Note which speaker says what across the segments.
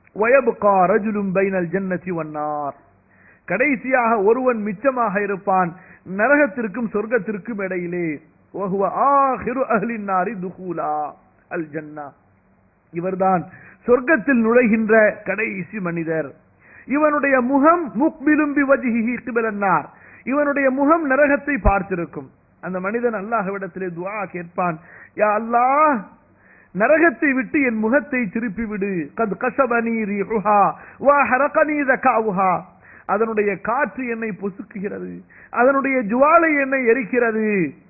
Speaker 1: வயபுகா ரஜுலும் final ஜன்னதி வன்னார் கடைசியாக ஒருவன் மிச்சமாக இருப்பான் நரகத்திற்கும் சொர்க்கத்திற்கும் இடையிலே வஹுவ ஆஹிரு அஹ்லின் நாரி துஹூலா அல் ஜன்னா இவர்தான் சொர்க்கத்தில் நுழைகின்ற கடைசி மனிதர் இவனுடைய முகம் முக்பிலும் பிவஜிஹி கிபலன்னார் இவனுடைய முகம் நரகத்தை பார்த்திருக்கும் அந்த மனிதன் அல்லாஹ்விடத்திலே துஆ கேட்பான் யா அல்லாஹ் நரகத்தை விட்டு என் முகத்தை திருப்பி விடு கத் கசபனி ரீஹுஹா வா ஹரகனி தகாவுஹா அதனுடைய காற்று என்னை பொசுக்குகிறது அதனுடைய ஜுவாலை என்னை எரிக்கிறது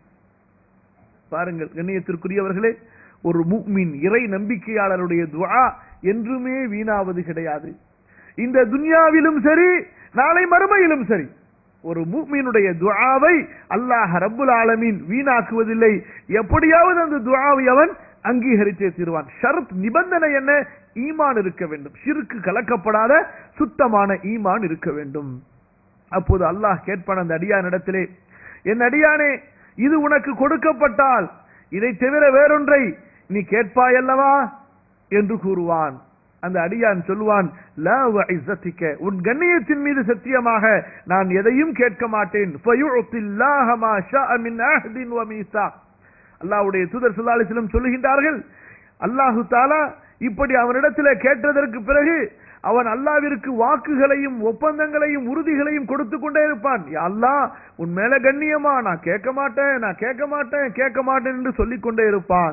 Speaker 1: பாருங்கள் கண்ணியத்திற்குரியவர்களே ஒரு முக்மின் இறை நம்பிக்கையாளருடைய துஆ என்றுமே வீணாவது கிடையாது இந்த துன்யாவிலும் சரி நாளை மறுமையிலும் சரி ஒரு மூமினுடைய துஆவை அல்லாஹ் ரப்புல் ஆலமீன் வீணாக்குவதில்லை எப்படியாவது அந்த துஆவை அவன் அங்கீகரித்தே தீருவான் ஷரத் நிபந்தனை என்ன ஈமான் இருக்க வேண்டும் ஷிருக்கு கலக்கப்படாத சுத்தமான ஈமான் இருக்க வேண்டும் அப்போது அல்லாஹ் கேட்பான் அந்த அடியானிடத்திலே என் அடியானே இது உனக்கு கொடுக்கப்பட்டால் இதை தவிர வேறொன்றை நீ கேட்பாய் அல்லவா என்று கூறுவான் அந்த அடியான் சொல்வான் லா வ இஸ்ஸத்திக்க உன் கண்ணியத்தின் மீது சத்தியமாக நான் எதையும் கேட்க மாட்டேன் ஃபயுத்தில்லாஹ மா ஷாஅ மின் அஹ்தின் வ மீசாக் அல்லாஹ்வுடைய தூதர் ஸல்லல்லாஹு அலைஹி வஸல்லம் சொல்லுகின்றார்கள் அல்லாஹு தாலா இப்படி அவனிடத்திலே கேட்டதற்கு பிறகு அவன் அல்லாவிற்கு வாக்குகளையும் ஒப்பந்தங்களையும் உறுதிகளையும் கொடுத்து கொண்டே இருப்பான் யா அல்லாஹ் உன் மேல கண்ணியமா நான் கேட்க மாட்டேன் நான் கேட்க மாட்டேன் கேட்க மாட்டேன் என்று சொல்லிக் கொண்டே இருப்பான்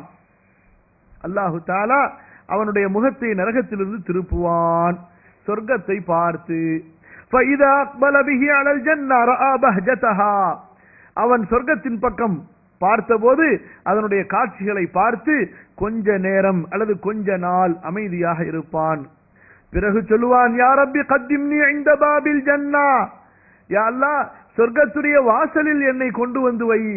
Speaker 1: அல்லாஹு தாலா அவனுடைய முகத்தை நரகத்திலிருந்து திருப்புவான் சொர்க்கத்தை பார்த்து فَإِذَا أَقْبَلَ بِهِ عَلَى الْجَنَّةِ رَأَى بَهْجَتَهَا அவன் சொர்க்கத்தின் பக்கம் பார்த்தபோது அதனுடைய காட்சிகளை பார்த்து கொஞ்ச நேரம் அல்லது கொஞ்ச நாள் அமைதியாக இருப்பான் பிறகு சொல்லுவான் யா ரப்பி கத்திம்னி இந்த பாபில் ஜன்னா யா அல்லாஹ் சொர்க்கத்துடைய வாசலில் என்னை கொண்டு வந்து வை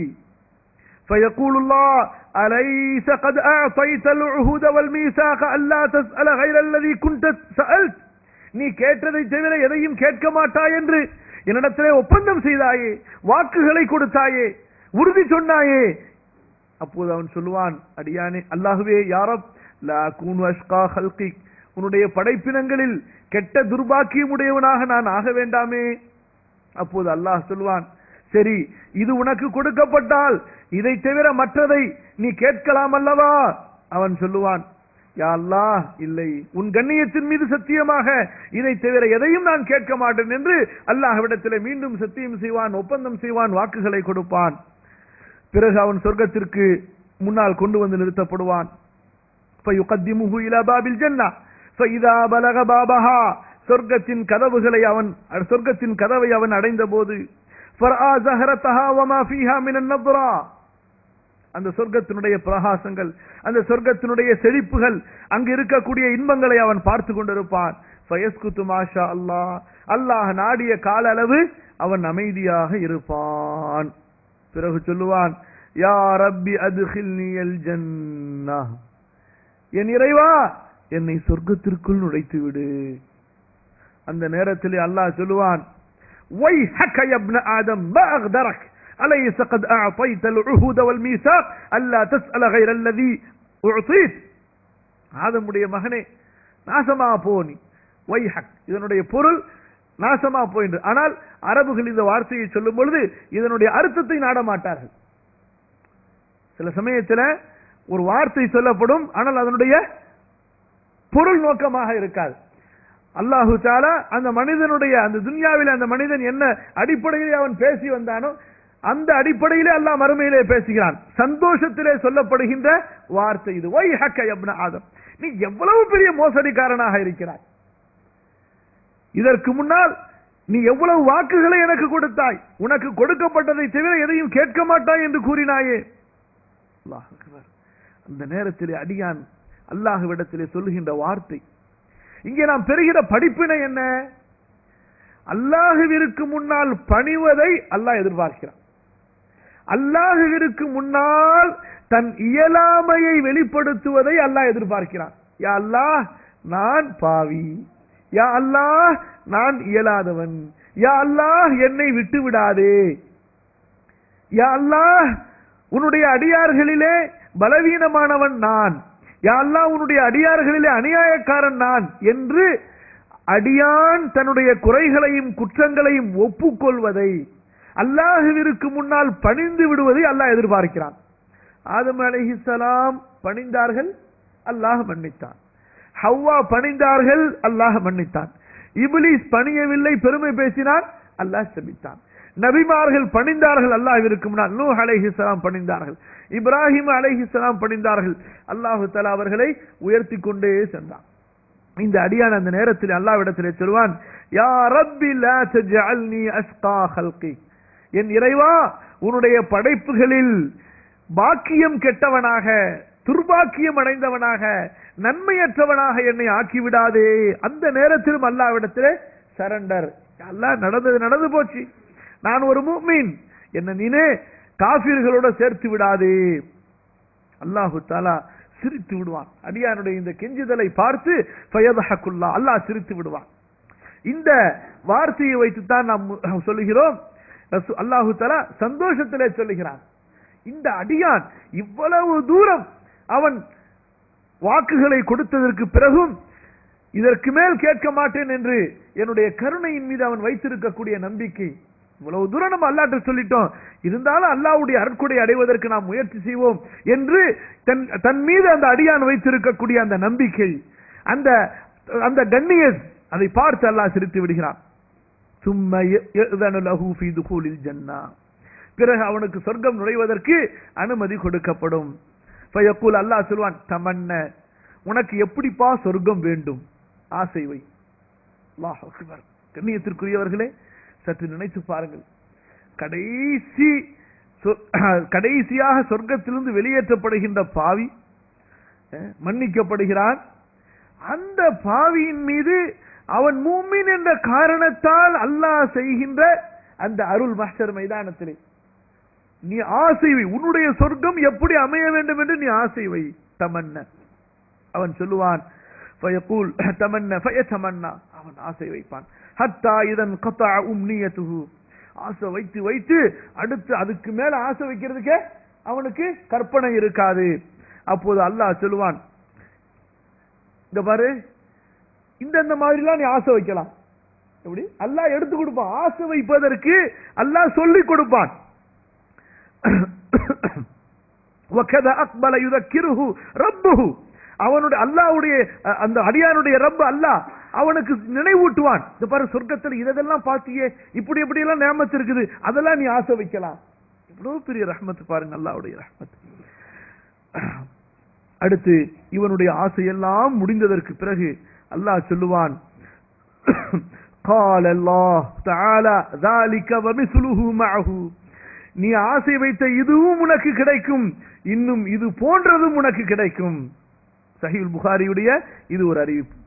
Speaker 1: فيقول الله أليس قد أعطيت العهود والميثاق ألا تسأل غير الذي كنت سألت நீ கேட்டதை தவிர எதையும் கேட்க மாட்டாய் என்று என்னிடத்திலே ஒப்பந்தம் செய்தாயே வாக்குகளை கொடுத்தாயே உறுதி சொன்னாயே அப்போது அவன் சொல்லுவான் அடியானே அல்லாஹுவே யாரப் லா கூனு அஷ்கா ஹல்கி உன்னுடைய படைப்பினங்களில் கெட்ட துர்பாக்கியமுடையவனாக நான் ஆக வேண்டாமே அப்போது அல்லாஹ் சொல்வான் சரி இது உனக்கு கொடுக்கப்பட்டால் இதை தவிர மற்றதை நீ கேட்கலாம் அல்லவா அவன் சொல்லுவான் யா அல்லாஹ் இல்லை உன் கண்ணியத்தின் மீது சத்தியமாக இதை தவிர எதையும் நான் கேட்க மாட்டேன் என்று அல்லாஹ்விடத்திலே மீண்டும் சத்தியம் செய்வான் ஒப்பந்தம் செய்வான் வாக்குகளை கொடுப்பான் பிறகு அவன் சொர்க்கத்திற்கு முன்னால் கொண்டு வந்து நிறுத்தப்படுவான் فيقدمه إلى باب الجنة فإذا بلغ بابها சொர்க்கத்தின் கதவுகளை அவன் சொர்க்கத்தின் கதவை அவன் அடைந்த போது فرآ زهرتها وما فيها من النضرة அந்த சொர்க்கத்தினுடைய பிரகாசங்கள் அந்த சொர்க்கத்தினுடைய செழிப்புகள் அங்கு இருக்கக்கூடிய இன்பங்களை அவன் பார்த்து கொண்டிருப்பான் ஃபயஸ்குத்து மாஷா அல்லாஹ் அல்லாஹ் நாடிய கால அளவு அவன் அமைதியாக இருப்பான் பிறகு சொல்லுவான் யா ரப்பி அதுகில்னியல் ஜன்னா என் இறைவா என்னை சொர்க்கத்திற்குள் நுழைத்து விடு அந்த நேரத்தில் அல்லாஹ் சொல்லுவான் ويحك يا ابن آدم ما أغدرك أليس قد أعطيت العهود والميثاق ألا تسأل غير الذي أعطيت ஆதமுடைய மகனே நாசமா போனி வைஹக் இதனுடைய பொருள் நாசமா போயின்று ஆனால் அரபுகள் இந்த வார்த்தையை சொல்லும் பொழுது இதனுடைய அர்த்தத்தை நாட மாட்டார்கள் சில சமயத்தில் ஒரு வார்த்தை சொல்லப்படும் ஆனால் அதனுடைய பொருள் நோக்கமாக இருக்காது அல்லாஹு தாலா அந்த மனிதனுடைய அந்த துன்யாவில் அந்த மனிதன் என்ன அடிப்படையிலே அவன் பேசி வந்தானோ அந்த அடிப்படையிலே அல்லாஹ் மறுமையிலே பேசுகிறான் சந்தோஷத்திலே சொல்லப்படுகின்ற வார்த்தை இது ஒய் ஹக்க எப்ன ஆதம் நீ எவ்வளவு பெரிய மோசடிக்காரனாக இருக்கிறாய் இதற்கு முன்னால் நீ எவ்வளவு வாக்குகளை எனக்கு கொடுத்தாய் உனக்கு கொடுக்கப்பட்டதை தவிர எதையும் கேட்க மாட்டாய் என்று கூறினாயே அல்லாஹ் அக்பர். அந்த நேரத்திலே அடியான் அல்லாஹுவிடத்திலே சொல்லுகின்ற வார்த்தை இங்கே நாம் பெறுகிற படிப்பினை என்ன அல்லாஹுவிற்கு முன்னால் பணிவதை அல்லாஹ் எதிர்பார்க்கிறான் அல்லாஹுவிற்கு முன்னால் தன் இயலாமையை வெளிப்படுத்துவதை அல்லாஹ் எதிர்பார்க்கிறான் யா அல்லாஹ் நான் பாவி யா அல்லாஹ் நான் இயலாதவன் யா அல்லாஹ் என்னை விட்டு விடாதே யா அல்லாஹ் உன்னுடைய அடியார்களிலே பலவீனமானவன் நான் யா அல்லாஹ் உன்னுடைய அடியார்களிலே அநியாயக்காரன் நான் என்று அடியான் தன்னுடைய குறைகளையும் குற்றங்களையும் ஒப்புக்கொள்வதை அல்லாஹுவிற்கு முன்னால் பணிந்து விடுவதை அல்லாஹ் எதிர்பார்க்கிறான் ஆதம் அலைஹிஸ்ஸலாம் பணிந்தார்கள் அல்லாஹ் மன்னித்தான் ஹவ்வா பணிந்தார்கள் அல்லாஹ் மன்னித்தான் இப்லீஸ் பணியவில்லை பெருமை பேசினான் அல்லாஹ் செபித்தான் நபிமார்கள் பணிந்தார்கள் அல்லாஹ்விற்கு முன்னால் நூ அலைஹிஸ்ஸலாம் பணிந்தார்கள் இப்ராஹிம் அலைஹிஸ்ஸலாம் பணிந்தார்கள் அல்லாஹு தஆலா அவர்களை உயர்த்தி கொண்டே சென்றான் இந்த அடியான் அந்த நேரத்தில் அல்லாவிடத்திலே சொல்வான் யா ரப்பி லா தஜ்அல்னி அஸ்கா ஹல்கி என் இறைவா உன்னுடைய படைப்புகளில் பாக்கியம் கெட்டவனாக துர்பாக்கியம் அடைந்தவனாக நன்மையற்றவனாக என்னை ஆக்கிவிடாதே அந்த நேரத்திலும் அல்லாவிடத்திலே சரண்டர் அல்லாஹ் நடந்தது நடந்து போச்சு நான் ஒரு முஃமின் என்ன நீனே காஃபிர்களோட சேர்த்து விடாதே அல்லாஹு தாலா சிரித்து விடுவான் அடியானுடைய இந்த கெஞ்சுதலை பார்த்து ஃபயதஹக்குல்லா அல்லாஹ் சிரித்து விடுவான் இந்த வார்த்தையை வைத்துத்தான் நாம் சொல்லுகிறோம் ரசூ- அல்லாஹு தஆலா சந்தோஷத்திலே சொல்லுகிறான் இந்த அடியான் இவ்வளவு தூரம் அவன் வாக்குகளை கொடுத்ததற்கு பிறகும் இதற்கு மேல் கேட்க மாட்டேன் என்று என்னுடைய கருணையின் மீது அவன் வைத்திருக்கக்கூடிய நம்பிக்கை இவ்வளவு தூரம் நம்ம அல்லாட்ட சொல்லிட்டோம் இருந்தாலும் அல்லாஹ்வுடைய அருட்கொடை அடைவதற்கு நாம் முயற்சி செய்வோம் என்று தன் தன் மீது அந்த அடியான் வைத்திருக்கக்கூடிய அந்த நம்பிக்கை அந்த அந்த கண்ணியஸ் அதை பார்த்து அல்லாஹ் சிரித்து விடுகிறான் சும்ம யஅதனு லஹு ஃபீ துகூலில் ஜன்னா பிறகு அவனுக்கு சொர்க்கம் நுழைவதற்கு அனுமதி கொடுக்கப்படும் ஃபயக்கூல் அல்லாஹ் சொல்வான் தமன்ன உனக்கு எப்படிப்பா சொர்க்கம் வேண்டும் ஆசை வை அல்லாஹ் அக்பர் கண்ணியத்திற்குரியவர்களே சற்று நினைத்து பாருங்கள் கடைசி சொ- கடைசியாக சொர்க்கத்திலிருந்து வெளியேற்றப்படுகின்ற பாவி அஹ், மன்னிக்கப்படுகிறான் அந்த பாவியின் மீது அவன் மூமின் என்ற காரணத்தால் அல்லாஹ் செய்கின்ற அந்த அருள் மஹ்ஷர் மைதானத்திலே நீ ஆசை வை உன்னுடைய சொர்க்கம் எப்படி அமைய வேண்டும் என்று நீ ஆசை வை தமன்ன அவன் சொல்லுவான் ஃபயகூல் தமன்ன ஃபயதமன்னா அவன் ஆசை வைப்பான் ஹத்தா இதன் கத்தா உம்னியத்துஹு ஆசை வைத்து வைத்து அடுத்து அதுக்கு மேல ஆசை வைக்கிறதுக்கே அவனுக்கு கற்பனை இருக்காது அப்போது அல்லாஹ் சொல்லுவான் இந்த பாரு இந்த இந்த மாதிரிலாம் நீ ஆசை வைக்கலாம் எப்படி அல்லாஹ் எடுத்து கொடுப்பான் ஆசை வைப்பதற்கு அல்லாஹ் சொல்லி கொடுப்பான் وَكَذَا أَقْبَلَ يُذَكِّرُهُ رَبُّهُ அவனுடைய அல்லாஹ்வுடைய அஹ், அந்த அடியானுடைய ரப் அல்லாஹ் அவனுக்கு நினைவூட்டுவான் இந்த பாரு சொர்க்கத்தில் இதெல்லாம் பார்த்தியே இப்படி இப்படி எல்லாம் நேமத்து இருக்குது அதெல்லாம் நீ ஆசை வைக்கலாம் இவ்வளவு பெரிய ரஹ்மத் பாருங்க அல்லாஹ்வுடைய ரஹ்மத் அடுத்து இவனுடைய ஆசையெல்லாம் முடிந்ததற்கு பிறகு அல்லாஹ் சொல்லுவான் قال الله تعالى ذلك ومثله معه நீ ஆசை வைத்த இதுவும் உனக்கு கிடைக்கும் இன்னும் இது போன்றதும் உனக்கு கிடைக்கும் சஹீல் புகாரியுடைய இது ஒரு அறிவிப்பு